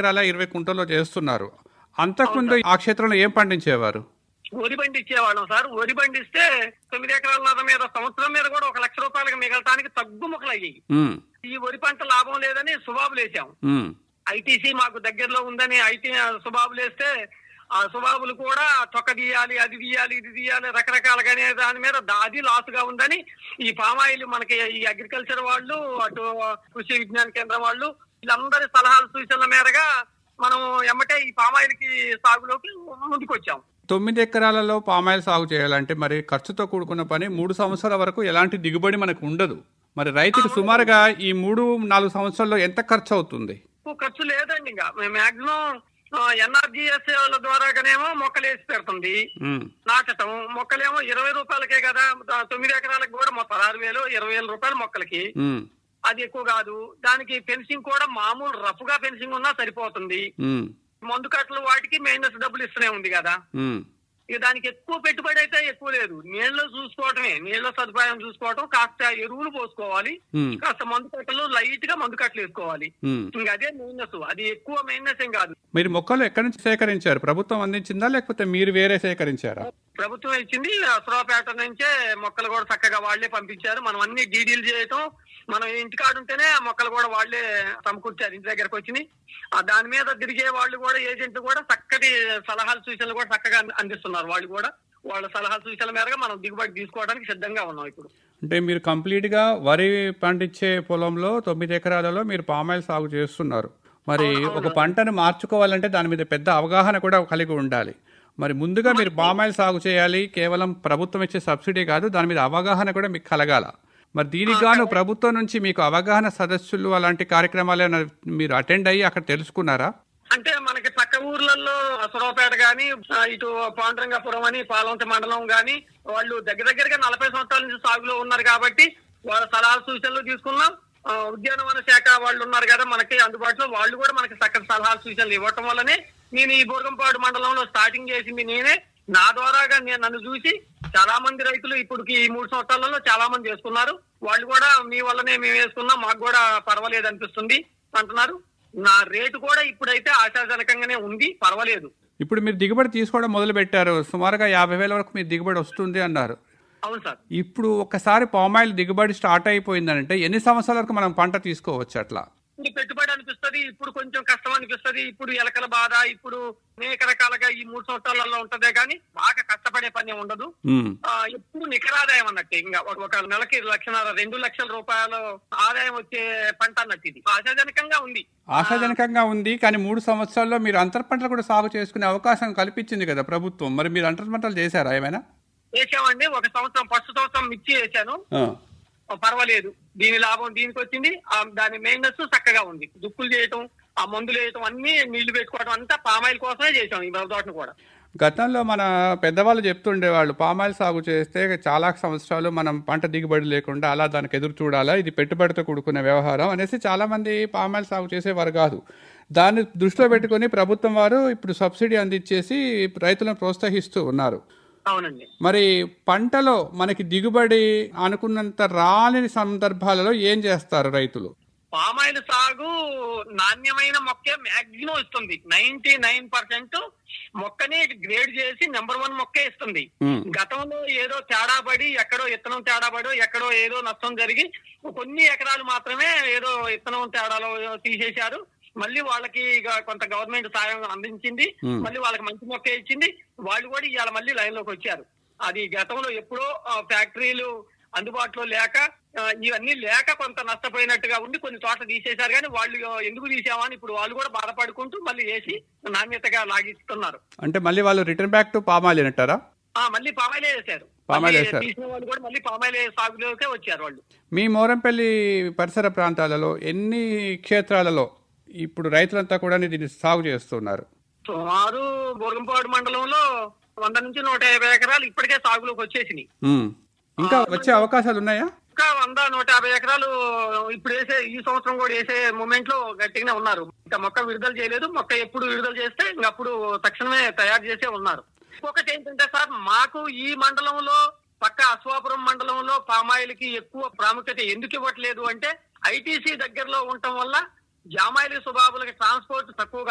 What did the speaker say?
ఎకరాల ఇరవై కుంటల్లో చేస్తున్నారు అంతకుముందు ఆ క్షేత్రంలో ఏం పండించేవారు వరి బండి ఇచ్చేవాళ్ళం సార్ వరి బండి ఇస్తే తొమ్మిది ఎకరాల నద మీద సంవత్సరం మీద కూడా ఒక లక్ష రూపాయలకి మిగలటానికి తగ్గుముఖలు అయ్యాయి ఉమ్, ఈ వరి పంట లాభం లేదని సుబాబులు వేసాం ఉమ్, ఐటీసీ మాకు దగ్గరలో ఉందని ఐటీ సుబాబులు వేస్తే ఆ సుబాబులు కూడా తొక్క తీయాలి అది తీయాలి ఇది తీయాలి రకరకాలుగానే దాని మీద దా- అది లాస్ గా ఉందని ఈ పామాయిల్ మనకి ఈ అగ్రికల్చర్ వాళ్ళు అటు కృషి విజ్ఞాన కేంద్రం వాళ్ళు వీళ్ళందరి సలహాలు సూచనల మేరగా మనం ఎమ్మటే ఈ పామాయిల్ కి సాగులోకి ముందుకు వచ్చాం తొమ్మిది ఎకరాలలో పామాయిల్ సాగు చేయాలంటే మరి ఖర్చుతో కూడుకున్న పని మూడు సంవత్సరాల వరకు ఎలాంటి దిగుబడి మనకు ఉండదు మరి రైతుకు సుమారుగా ఈ మూడు నాలుగు సంవత్సరాల్లో ఎంత ఖర్చు అవుతుంది ఎక్కువ ఖర్చు లేదండి ఇంకా మాక్సిమం ఎన్ఆర్జిఎస్ వాళ్ళ ద్వారాగానేమో మొక్కలు వేసి పెడుతుంది ఉమ్, నాటటం మొక్కలేమో ఇరవై రూపాయలకే కదా దా- తొమ్మిది ఎకరాలకు కూడా మొత్తం పదహారు వేలు ఇరవై వేల రూపాయలు మొక్కలకి ఉమ్, అది ఎక్కువ కాదు దానికి ఫెన్సింగ్ కూడా మామూలు రఫ్ గా ఫెన్సింగ్ ఉన్నా సరిపోతుంది ఉమ్, మందు కట్టలు వాటికి మెయింటెనెన్స్ డబ్బులు ఇస్తూనే ఉంది కదా ఉమ్, ఇక దానికి ఎక్కువ పెట్టుబడి అయితే ఎక్కువ లేదు నీళ్లు చూసుకోవటమే నీళ్ల సదుపాయం చూసుకోవటం కాస్త ఎరువులు పోసుకోవాలి ఉమ్, కాస్త మందు కట్టలు లైట్ గా మందు కట్టలు వేసుకోవాలి ఉమ్. ఇంక అదే మెయిన్నెస్ అది ఎక్కువ మెయిన్నెస్ ఏం కాదు మీరు మొక్కలు ఎక్కడి నుంచి సేకరించారు ప్రభుత్వం అందించిందా లేకపోతే మీరు వేరే సేకరించారా ప్రభుత్వం ఇచ్చింది అసరాపేట నుంచే మొక్కలు కూడా చక్కగా వాళ్లే పంపించారు మనం అన్ని డీడీలు చేయటం మనం ఇంటికాడ ఉంటేనే ఆ మొక్కలు కూడా వాళ్లే సమకూర్చారు ఇంటి దగ్గరకు వచ్చినాయి ఆ దాని మీద తిరిగే వాళ్ళు కూడా ఏజెంట్లు కూడా చక్కటి సలహాలు సూచనలు కూడా చక్కగా అంది- అందిస్తున్నారు వాళ్ళు కూడా వాళ్ళ సలహా సూచనల మేరకు మనం దిగుబడి తీసుకోవడానికి సిద్ధంగా ఉన్నాం ఇప్పుడు అంటే మీరు కంప్లీట్ గా వరి పండించే పొలంలో తొమ్మిది ఎకరాలలో మీరు పామాయిల్ సాగు చేస్తున్నారు మరి ఒక పంటను మార్చుకోవాలంటే దాని మీద పెద్ద అవగాహన కూడా కలిగి ఉండాలి మరి ముందుగా మీరు పామాయిల్ సాగు చేయాలి కేవలం ప్రభుత్వం ఇచ్చే సబ్సిడీ కాదు దాని మీద అవగాహన కూడా మీకు కలగాల మరి దీనికి గాను ప్రభుత్వం నుంచి మీకు అవగాహన సదస్సులు అలాంటి కార్యక్రమాలు ఏమైనా మీరు అటెండ్ అయ్యి అక్కడ తెలుసుకున్నారా అంటే మనకి పక్క ఊర్లలో అసరాపేట గాని ఆ, ఇటు పాండురంగాపురం అని పాలంత మండలం గాని వాళ్ళు దగ్గర దగ్గరగా నలభై సంవత్సరాల నుంచి సాగులో ఉన్నారు కాబట్టి వాళ్ళ సలహా సూచనలు తీసుకున్నాం ఆ, ఉద్యానవన శాఖ వాళ్ళు ఉన్నారు కదా మనకి అందుబాటులో వాళ్ళు కూడా మనకి చక్కటి సలహా సూచనలు ఇవ్వటం వల్లనే నేను ఈ బూర్గంపాడు మండలంలో స్టార్టింగ్ చేసింది నేనే నా ద్వారాగా నేను నన్ను చూసి చాలా మంది రైతులు ఇప్పుడు ఈ మూడు సంవత్సరాలలో చాలా మంది చేసుకున్నారు వాళ్ళు కూడా మీ వల్లనే మేము వేసుకున్నాం మాకు కూడా పర్వాలేదు అనిపిస్తుంది అంటున్నారు నా రేటు కూడా ఇప్పుడైతే ఆశాజనకంగానే ఉంది పర్వాలేదు ఇప్పుడు మీరు దిగుబడి తీసుకోవడం మొదలు పెట్టారు సుమారుగా యాభై వేల వరకు మీ దిగుబడి వస్తుంది అన్నారు అవును సార్ ఇప్పుడు ఒక్కసారి పామాయిల్ దిగుబడి స్టార్ట్ అయిపోయిందంటే ఎన్ని సంవత్సరాల వరకు మనం పంట తీసుకోవచ్చు అట్లా ఇప్పుడు పెట్టుబడి అనిపిస్తది ఇప్పుడు కొంచెం కష్టం అనిపిస్తది ఇప్పుడు ఎలకల బాధ ఇప్పుడు అనేక రకాలుగా ఈ మూడు సంవత్సరాలలో ఉంటదే కానీ బాగా కష్టపడే పని ఉండదు ఉమ్. ఆ, ఎప్పుడు నికరాదాయం అన్నట్టు ఇంకా ఒక- ఒక నెలకి లక్షన్నర రెండు లక్షల రూపాయలు ఆదాయం వచ్చే పంట అన్నట్టు ఇది ఆశాజనకంగా ఉంది ఆశాజనకంగా ఉంది కానీ మూడు సంవత్సరాల్లో మీరు అంతర్ పంటలు కూడా సాగు చేసుకునే అవకాశం కల్పించింది కదా ప్రభుత్వం మరి మీరు అంతర్ పంటలు చేశారా ఏమైనా వేసామండి ఒక సంవత్సరం ఫస్ట్ సంవత్సరం మిర్చి వేసాను ఆ. ఆ, పర్వాలేదు దీని లాభం దీనికి వచ్చింది ఆ, దాని మెయింటెనెన్స్ చక్కగా ఉంది దుక్కులు చేయటం ఆ మందులు వేయటం అన్ని నీళ్లు పెట్టుకోవడం అంతా పామాయిల్ కోసమే చేసాం ఈ తోటను కూడా గతంలో మన పెద్దవాళ్ళు చెప్తుండేవాళ్ళు పామాయిల్ సాగు చేస్తే చాలా సంవత్సరాలు మనం పంట దిగుబడి లేకుండా అలా దానికి ఎదురు చూడాలా ఇది పెట్టుబడితో కూడుకున్న వ్యవహారం అనేసి చాలా మంది పామాయిల్ సాగు చేసేవారు కాదు దాన్ని దృష్టిలో పెట్టుకొని ప్రభుత్వం వారు ఇప్పుడు సబ్సిడీ అందించేసి రైతులను ప్రోత్సహిస్తూ ఉన్నారు అవునండి మరి పంటలో మనకి దిగుబడి అనుకున్నంత రాని సందర్భాలలో ఏం చేస్తారు రైతులు పామాయిల్ సాగు నాణ్యమైన మొక్కే మాక్సిమం ఇస్తుంది నైన్టీ నైన్ పర్సెంట్ మొక్కని గ్రేడ్ చేసి నెంబర్ వన్ మొక్కే ఇస్తుంది ఉమ్, గతంలో ఏదో తేడా పడి ఎక్కడో ఇత్తనం తేడా పడో ఎక్కడో ఏదో నష్టం జరిగి కొన్ని ఎకరాలు మాత్రమే ఏదో ఇత్తనం తేడాలో తీసేశారు మళ్ళీ వాళ్ళకి ఇక కొంత గవర్నమెంట్ సాయం అందించింది Hmm. మళ్ళీ వాళ్ళకి మంచి మొక్క ఇచ్చింది వాళ్ళు కూడా ఇవాళ మళ్ళీ లైన్ లోకి వచ్చారు అది గతంలో ఎప్పుడో ఆ, ఫ్యాక్టరీలు అందుబాటులో లేక ఆ, ఇవన్నీ లేక కొంత నష్టపోయినట్టుగా ఉండి కొన్ని చోట్ల తీసేశారు కానీ వాళ్ళు ఎందుకు తీసామని ఇప్పుడు వాళ్ళు కూడా బాధపడుకుంటూ మళ్ళీ వేసి నాణ్యతగా లాగిస్తున్నారు అంటే మళ్ళీ వాళ్ళు రిటర్న్ బ్యాక్ టు పామాయిల్ అంటారా ఆ మళ్ళీ పామాయిలే వేశారు పామాయిల్ మళ్ళీ వేశారు. తీసిన వాళ్ళు కూడా మళ్ళీ పామాయిలే సాగులోకే వచ్చారు వాళ్ళు మీ మోరంపల్లి పరిసర ప్రాంతాలలో ఎన్ని క్షేత్రాలలో ఇప్పుడు రైతులంతా కూడా దీన్ని సాగు చేస్తున్నారు సుమారు బోర్గంపాడు మండలంలో వంద నుంచి నూట యాభై ఎకరాలు ఇప్పటికే సాగులోకి వచ్చేసినాయి ఉమ్. ఇంకా వచ్చే అవకాశాలు ఉన్నాయా ఇంకా వంద నూట యాభై ఎకరాలు ఇప్పుడు వేసే ఈ సంవత్సరం కూడా వేసే మూమెంట్ లో గట్టిగానే ఉన్నారు ఇంకా మొక్క విడుదల చేయలేదు మొక్క ఎప్పుడు విడుదల చేస్తే ఇంక అప్పుడు తక్షణమే తయారు చేసే ఉన్నారు ఇంకొకటి ఏంటంటే సార్ మాకు ఈ మండలంలో పక్క అశ్వాపురం మండలంలో పామాయిల్ కి ఎక్కువ ప్రాముఖ్యత ఎందుకు ఇవ్వట్లేదు అంటే ఐటీసీ దగ్గరలో ఉండటం వల్ల జామాయిలు సుబాబులకి ట్రాన్స్పోర్ట్ తక్కువగా